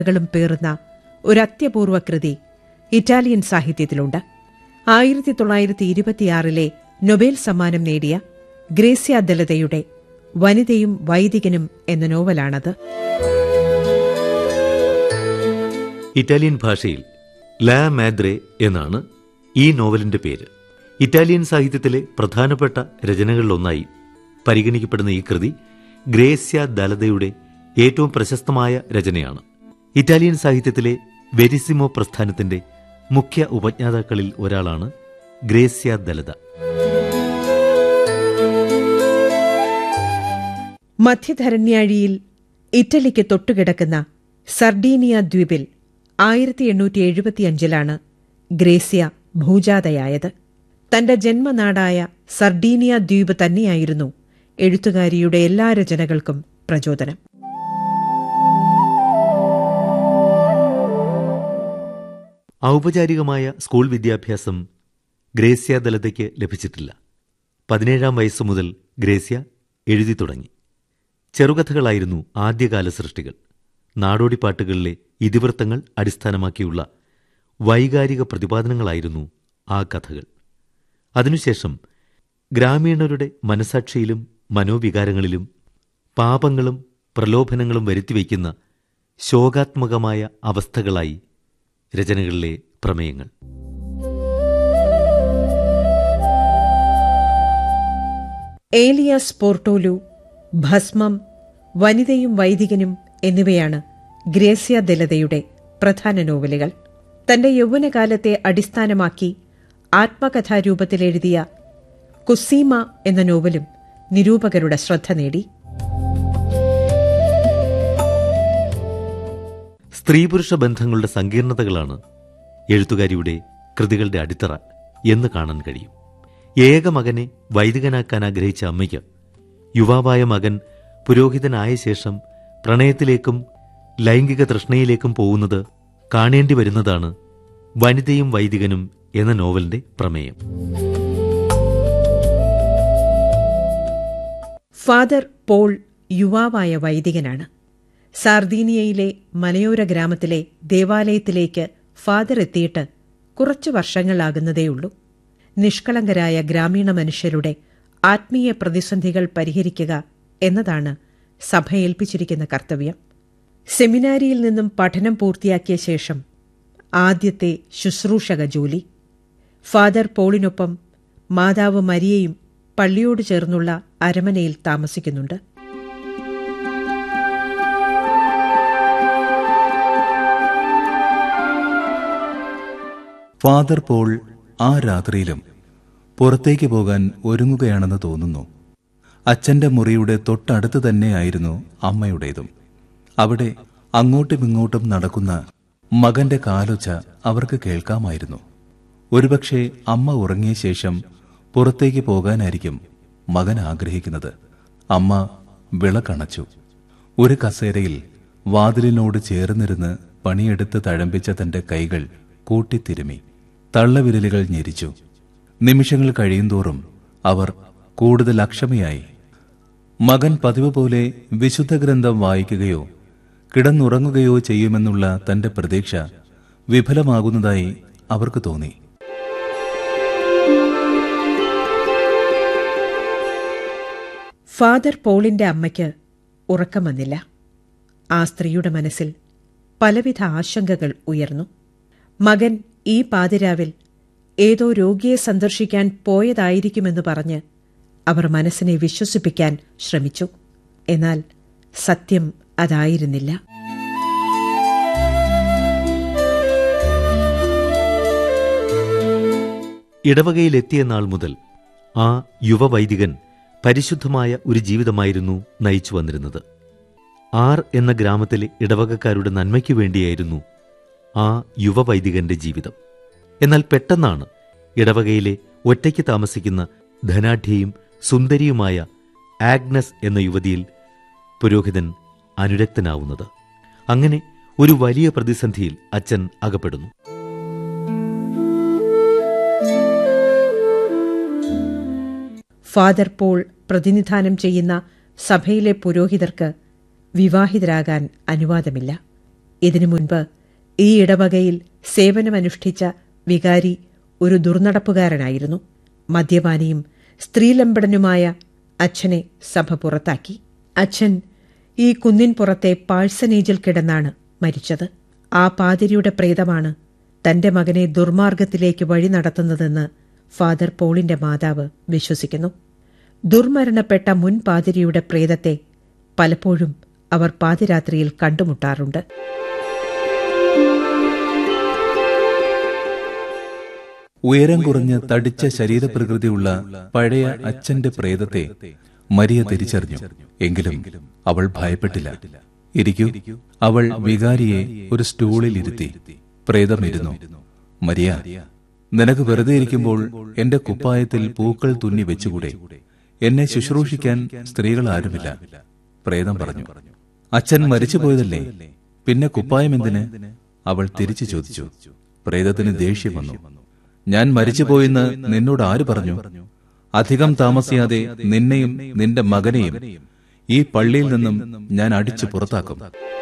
കളും പേറുന്ന ഒരു അത്യപൂർവ കൃതി ഇറ്റാലിയൻ സാഹിത്യത്തിലുണ്ട് ആയിരത്തി തൊള്ളായിരത്തി ഇരുപത്തിയാറിലെ നൊബേൽ സമ്മാനം നേടിയ ഗ്രേസ്യ ദലതയുടെ വനിതയും വൈദികനും എന്ന നോവലാണത് ഇറ്റാലിയൻ ഭാഷയിൽ ലാ മാദ്രെ എന്നാണ് ഈ നോവലിന്റെ പേര് ഇറ്റാലിയൻ സാഹിത്യത്തിലെ പ്രധാനപ്പെട്ട രചനകളിലൊന്നായി പരിഗണിക്കപ്പെടുന്ന ഈ കൃതി ഗ്രേസ്യ ദലതയുടെ ഏറ്റവും പ്രശസ്തമായ രചനയാണ് ഇറ്റാലിയൻ സാഹിത്യത്തിലെ വെരിസിമോ പ്രസ്ഥാനത്തിന്റെ മുഖ്യ ഉപജ്ഞാതാക്കളിൽ ഒരാളാണ് ഗ്രേസ്യ ദലത മധ്യധരണ്യാഴിയിൽ ഇറ്റലിക്ക് തൊട്ടുകിടക്കുന്ന സർഡീനിയ ദ്വീപിൽ ആയിരത്തി എണ്ണൂറ്റി എഴുപത്തിയഞ്ചിലാണ് ഗ്രേസ്യ ഭൂജാതയായത് തന്റെ ജന്മനാടായ സർഡീനിയ ദ്വീപ് തന്നെയായിരുന്നു എഴുത്തുകാരിയുടെ എല്ലാ രചനകൾക്കും പ്രചോദനം ഔപചാരികമായ സ്കൂൾ വിദ്യാഭ്യാസം ഗ്രേസ്യ ദലതയ്ക്ക് ലഭിച്ചിട്ടില്ല പതിനേഴാം വയസ്സു മുതൽ ഗ്രേസ്യ എഴുതി തുടങ്ങി ചെറുകഥകളായിരുന്നു ആദ്യകാല സൃഷ്ടികൾ നാടോടിപ്പാട്ടുകളിലെ ഇതിവൃത്തങ്ങൾ അടിസ്ഥാനമാക്കിയുള്ള വൈകാരിക പ്രതിപാദനങ്ങളായിരുന്നു ആ കഥകൾ അതിനുശേഷം ഗ്രാമീണരുടെ മനസാക്ഷിയിലും മനോവികാരങ്ങളിലും പാപങ്ങളും പ്രലോഭനങ്ങളും വരുത്തിവയ്ക്കുന്ന ശോകാത്മകമായ അവസ്ഥകളായി രചനകളിലെ പ്രമേയങ്ങൾ ഏലിയാസ് പോർട്ടോലു ഭസ്മം വനിതയും വൈദികനും എന്നിവയാണ് ഗ്രേസ്യ ദലതയുടെ പ്രധാന നോവലുകൾ തന്റെ യൗവനകാലത്തെ അടിസ്ഥാനമാക്കി ആത്മകഥാരൂപത്തിലെഴുതിയ കുസീമ എന്ന നോവലും നിരൂപകരുടെ ശ്രദ്ധ നേടി സ്ത്രീ പുരുഷ ബന്ധങ്ങളുടെ സങ്കീർണതകളാണ് എഴുത്തുകാരിയുടെ കൃതികളുടെ അടിത്തറ എന്ന് കാണാൻ കഴിയും ഏക മകനെ വൈദികനാക്കാൻ ആഗ്രഹിച്ച അമ്മയ്ക്ക് യുവാവായ മകൻ പുരോഹിതനായ ശേഷം പ്രണയത്തിലേക്കും ലൈംഗിക തൃഷ്ണയിലേക്കും പോകുന്നത് കാണേണ്ടി വരുന്നതാണ് വനിതയും വൈദികനും എന്ന നോവലിന്റെ പ്രമേയം ഫാദർ പോൾ യുവാവായ വൈദികനാണ് സാർദീനിയയിലെ മലയോര ഗ്രാമത്തിലെ ദേവാലയത്തിലേക്ക് ഫാദർ എത്തിയിട്ട് കുറച്ചു വർഷങ്ങളാകുന്നതേയുള്ളൂ നിഷ്കളങ്കരായ ഗ്രാമീണ മനുഷ്യരുടെ ആത്മീയ പ്രതിസന്ധികൾ പരിഹരിക്കുക എന്നതാണ് സഭ ഏൽപ്പിച്ചിരിക്കുന്ന കർത്തവ്യം സെമിനാരിയിൽ നിന്നും പഠനം പൂർത്തിയാക്കിയ ശേഷം ആദ്യത്തെ ശുശ്രൂഷക ജോലി ഫാദർ പോളിനൊപ്പം മാതാവ് മരിയയും പള്ളിയോട് ചേർന്നുള്ള അരമനയിൽ താമസിക്കുന്നുണ്ട് ഫാദർ പോൾ ആ രാത്രിയിലും പുറത്തേക്ക് പോകാൻ ഒരുങ്ങുകയാണെന്ന് തോന്നുന്നു അച്ഛന്റെ മുറിയുടെ തൊട്ടടുത്ത് തന്നെയായിരുന്നു അമ്മയുടേതും അവിടെ അങ്ങോട്ടും ഇങ്ങോട്ടും നടക്കുന്ന മകന്റെ കാലൊച്ച അവർക്ക് കേൾക്കാമായിരുന്നു ഒരുപക്ഷെ അമ്മ ഉറങ്ങിയ ശേഷം പുറത്തേക്ക് പോകാനായിരിക്കും മകൻ ആഗ്രഹിക്കുന്നത് അമ്മ വിളക്കണച്ചു ഒരു കസേരയിൽ വാതിലിനോട് ചേർന്നിരുന്ന് പണിയെടുത്ത് തഴമ്പിച്ച തന്റെ കൈകൾ കൂട്ടിത്തിരുമി തള്ളവിരലുകൾ ഞെരിച്ചു നിമിഷങ്ങൾ കഴിയുന്തോറും അവർ കൂടുതൽ അക്ഷമയായി മകൻ പതിവ് പോലെ വിശുദ്ധ ഗ്രന്ഥം വായിക്കുകയോ കിടന്നുറങ്ങുകയോ ചെയ്യുമെന്നുള്ള തന്റെ പ്രതീക്ഷ വിഫലമാകുന്നതായി അവർക്ക് തോന്നി ഫാദർ പോളിന്റെ അമ്മയ്ക്ക് ഉറക്കം വന്നില്ല ആ സ്ത്രീയുടെ മനസ്സിൽ പലവിധ ആശങ്കകൾ ഉയർന്നു മകൻ ഈ പാതിരാവിൽ ഏതോ രോഗിയെ സന്ദർശിക്കാൻ പോയതായിരിക്കുമെന്ന് പറഞ്ഞ് അവർ മനസ്സിനെ വിശ്വസിപ്പിക്കാൻ ശ്രമിച്ചു എന്നാൽ സത്യം അതായിരുന്നില്ല ഇടവകയിലെത്തിയ നാൾ മുതൽ ആ യുവവൈദികൻ പരിശുദ്ധമായ ഒരു ജീവിതമായിരുന്നു നയിച്ചു വന്നിരുന്നത് ആർ എന്ന ഗ്രാമത്തിലെ ഇടവകക്കാരുടെ നന്മയ്ക്കു വേണ്ടിയായിരുന്നു ആ യുവവൈദികന്റെ ജീവിതം എന്നാൽ പെട്ടെന്നാണ് ഇടവകയിലെ ഒറ്റയ്ക്ക് താമസിക്കുന്ന ധനാഢ്യയും സുന്ദരിയുമായ ആഗ്നസ് എന്ന യുവതിയിൽ പുരോഹിതൻ അനുരക്തനാവുന്നത് അങ്ങനെ ഒരു വലിയ പ്രതിസന്ധിയിൽ അച്ഛൻ അകപ്പെടുന്നു ഫാദർ പോൾ പ്രതിനിധാനം ചെയ്യുന്ന സഭയിലെ പുരോഹിതർക്ക് വിവാഹിതരാകാൻ അനുവാദമില്ല ഇതിനു മുൻപ് ഈ ഇടവകയിൽ സേവനമനുഷ്ഠിച്ച വികാരി ഒരു ദുർനടപ്പുകാരനായിരുന്നു മദ്യപാനിയും സ്ത്രീലമ്പടനുമായ അച്ഛനെ സഭ പുറത്താക്കി അച്ഛൻ ഈ കുന്നിൻ പുറത്തെ പാഴ്സനേജിൽ കിടന്നാണ് മരിച്ചത് ആ പാതിരിയുടെ പ്രേതമാണ് തന്റെ മകനെ ദുർമാർഗത്തിലേക്ക് വഴി നടത്തുന്നതെന്ന് ഫാദർ പോളിന്റെ മാതാവ് വിശ്വസിക്കുന്നു ദുർമരണപ്പെട്ട മുൻ പാതിരിയുടെ പ്രേതത്തെ പലപ്പോഴും അവർ പാതിരാത്രിയിൽ കണ്ടുമുട്ടാറുണ്ട് ഉയരം കുറഞ്ഞ് തടിച്ച ശരീരപ്രകൃതിയുള്ള പഴയ അച്ഛന്റെ പ്രേതത്തെ മരിയ തിരിച്ചറിഞ്ഞു എങ്കിലും അവൾ ഭയപ്പെട്ടില്ല ഇരിക്കൂ അവൾ വികാരിയെ ഒരു സ്റ്റൂളിൽ ഇരുത്തി പ്രേതം ഇരുന്നു മരിയ നിനക്ക് വെറുതെ ഇരിക്കുമ്പോൾ എന്റെ കുപ്പായത്തിൽ പൂക്കൾ തുന്നി വെച്ചുകൂടെ എന്നെ ശുശ്രൂഷിക്കാൻ സ്ത്രീകൾ ആരുമില്ല പ്രേതം പറഞ്ഞു അച്ഛൻ മരിച്ചു പോയതല്ലേ പിന്നെ കുപ്പായം എന്തിന് അവൾ തിരിച്ചു ചോദിച്ചു പ്രേതത്തിന് ദേഷ്യം വന്നു ഞാൻ മരിച്ചുപോയെന്ന് നിന്നോട് ആര് പറഞ്ഞു അധികം താമസിയാതെ നിന്നെയും നിന്റെ മകനെയും ഈ പള്ളിയിൽ നിന്നും ഞാൻ അടിച്ചു പുറത്താക്കും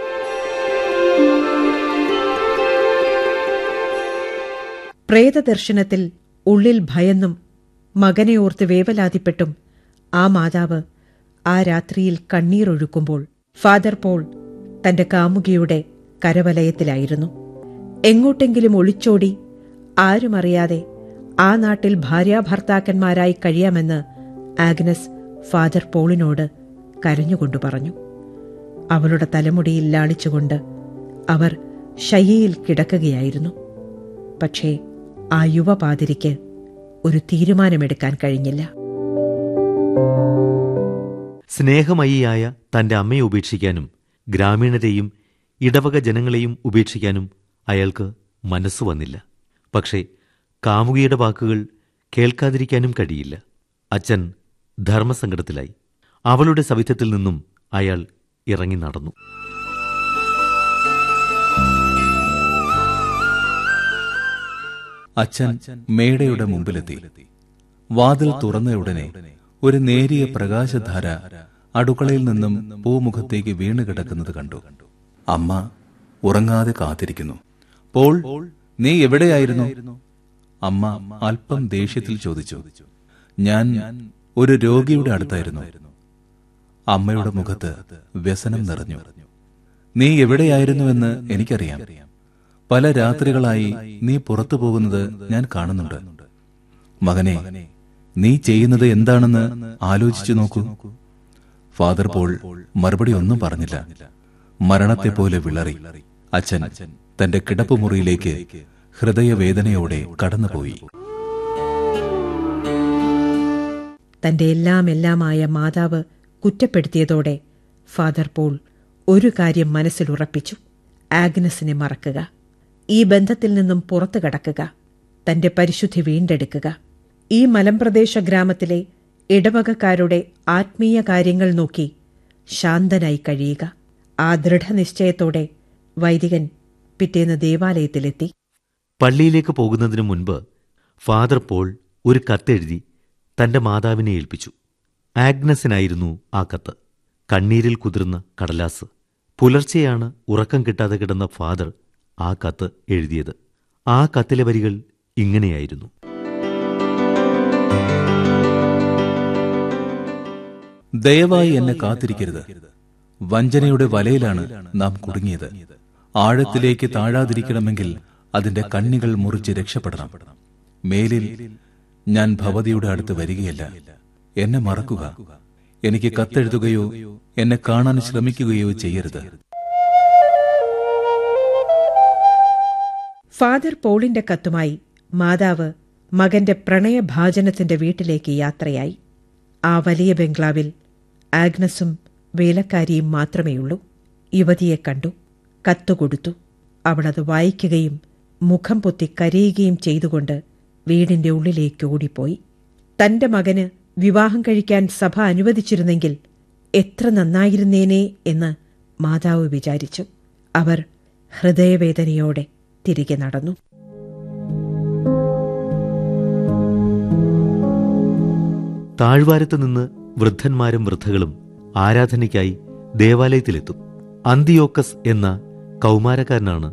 പ്രേതദർശനത്തിൽ ഉള്ളിൽ ഭയന്നും മകനെ ഓർത്ത് വേവലാതിപ്പെട്ടും ആ മാതാവ് ആ രാത്രിയിൽ കണ്ണീരൊഴുക്കുമ്പോൾ ഫാദർ പോൾ തന്റെ കാമുകിയുടെ കരവലയത്തിലായിരുന്നു എങ്ങോട്ടെങ്കിലും ഒളിച്ചോടി ആരുമറിയാതെ ആ നാട്ടിൽ ഭാര്യാഭർത്താക്കന്മാരായി കഴിയാമെന്ന് ആഗ്നസ് ഫാദർ പോളിനോട് കരഞ്ഞുകൊണ്ടു പറഞ്ഞു അവളുടെ തലമുടിയിൽ ലാളിച്ചുകൊണ്ട് അവർ ശയ്യയിൽ കിടക്കുകയായിരുന്നു പക്ഷേ ആ യുവപാതിരിക്ക് ഒരു തീരുമാനമെടുക്കാൻ കഴിഞ്ഞില്ല സ്നേഹമയിയായ തന്റെ അമ്മയെ ഉപേക്ഷിക്കാനും ഗ്രാമീണരെയും ഇടവക ജനങ്ങളെയും ഉപേക്ഷിക്കാനും അയാൾക്ക് മനസ്സു വന്നില്ല പക്ഷേ കാമുകിയുടെ വാക്കുകൾ കേൾക്കാതിരിക്കാനും കഴിയില്ല അച്ഛൻ ധർമ്മസങ്കടത്തിലായി അവളുടെ സവിധത്തിൽ നിന്നും അയാൾ ഇറങ്ങി നടന്നു അച്ഛൻ മേടയുടെ മുമ്പിലെത്തി വാതിൽ തുറന്നയുടനെ ഒരു നേരിയ പ്രകാശധാര അടുക്കളയിൽ നിന്നും പൂമുഖത്തേക്ക് വീണ് കിടക്കുന്നത് കണ്ടു അമ്മ ഉറങ്ങാതെ കാത്തിരിക്കുന്നു പോൾ നീ എവിടെയായിരുന്നു അമ്മ അല്പം ദേഷ്യത്തിൽ ചോദിച്ചു ഞാൻ ഒരു രോഗിയുടെ അടുത്തായിരുന്നു അമ്മയുടെ മുഖത്ത് വ്യസനം നിറഞ്ഞു നീ എവിടെയായിരുന്നുവെന്ന് എനിക്കറിയാം പല രാത്രികളായി നീ പുറത്തു പോകുന്നത് ഞാൻ കാണുന്നുണ്ട് മകനെ നീ ചെയ്യുന്നത് എന്താണെന്ന് ആലോചിച്ചു നോക്കൂ ഫാദർ പോൾ മറുപടി ഒന്നും പറഞ്ഞില്ല മരണത്തെ പോലെ വിളറി അച്ഛൻ തന്റെ കിടപ്പുമുറിയിലേക്ക് ഹൃദയവേദനയോടെ കടന്നുപോയി തന്റെ എല്ലാം എല്ലാമായ മാതാവ് കുറ്റപ്പെടുത്തിയതോടെ ഫാദർ പോൾ ഒരു കാര്യം മനസ്സിൽ ഉറപ്പിച്ചു ആഗ്നസിനെ മറക്കുക ഈ ബന്ധത്തിൽ നിന്നും പുറത്തു കടക്കുക തന്റെ പരിശുദ്ധി വീണ്ടെടുക്കുക ഈ മലമ്പ്രദേശ ഗ്രാമത്തിലെ ഇടവകക്കാരുടെ ആത്മീയ കാര്യങ്ങൾ നോക്കി ശാന്തനായി കഴിയുക ആ ദൃഢനിശ്ചയത്തോടെ വൈദികൻ പിറ്റേന്ന് ദേവാലയത്തിലെത്തി പള്ളിയിലേക്ക് പോകുന്നതിനു മുൻപ് ഫാദർ പോൾ ഒരു കത്തെഴുതി തന്റെ മാതാവിനെ ഏൽപ്പിച്ചു ആഗ്നസിനായിരുന്നു ആ കത്ത് കണ്ണീരിൽ കുതിർന്ന കടലാസ് പുലർച്ചെയാണ് ഉറക്കം കിട്ടാതെ കിടന്ന ഫാദർ ആ കത്ത് എഴുതിയത് ആ കത്തിലെ വരികൾ ഇങ്ങനെയായിരുന്നു ദയവായി എന്നെ കാത്തിരിക്കരുത് വഞ്ചനയുടെ വലയിലാണ് നാം കുടുങ്ങിയത് ആഴത്തിലേക്ക് താഴാതിരിക്കണമെങ്കിൽ അതിന്റെ കണ്ണികൾ മുറിച്ച് രക്ഷപ്പെടണം മേലിൽ ഞാൻ ഭവതിയുടെ അടുത്ത് വരികയല്ല എന്നെ മറക്കുക എനിക്ക് കത്തെഴുതുകയോ എന്നെ കാണാൻ ശ്രമിക്കുകയോ ചെയ്യരുത് ഫാദർ പോളിന്റെ കത്തുമായി മാതാവ് മകന്റെ പ്രണയഭാജനത്തിന്റെ വീട്ടിലേക്ക് യാത്രയായി ആ വലിയ ബംഗ്ലാവിൽ ആഗ്നസും വേലക്കാരിയും മാത്രമേയുള്ളൂ യുവതിയെ കണ്ടു കത്തുകൊടുത്തു അവളത് വായിക്കുകയും മുഖം പൊത്തി കരയുകയും ചെയ്തുകൊണ്ട് വീടിന്റെ ഉള്ളിലേക്ക് ഓടിപ്പോയി തന്റെ മകന് വിവാഹം കഴിക്കാൻ സഭ അനുവദിച്ചിരുന്നെങ്കിൽ എത്ര നന്നായിരുന്നേനെ എന്ന് മാതാവ് വിചാരിച്ചു അവർ ഹൃദയവേദനയോടെ തിരികെ നടന്നു താഴ്വാരത്ത് നിന്ന് വൃദ്ധന്മാരും വൃദ്ധകളും ആരാധനയ്ക്കായി ദേവാലയത്തിലെത്തും അന്തിയോക്കസ് എന്ന കൗമാരക്കാരനാണ്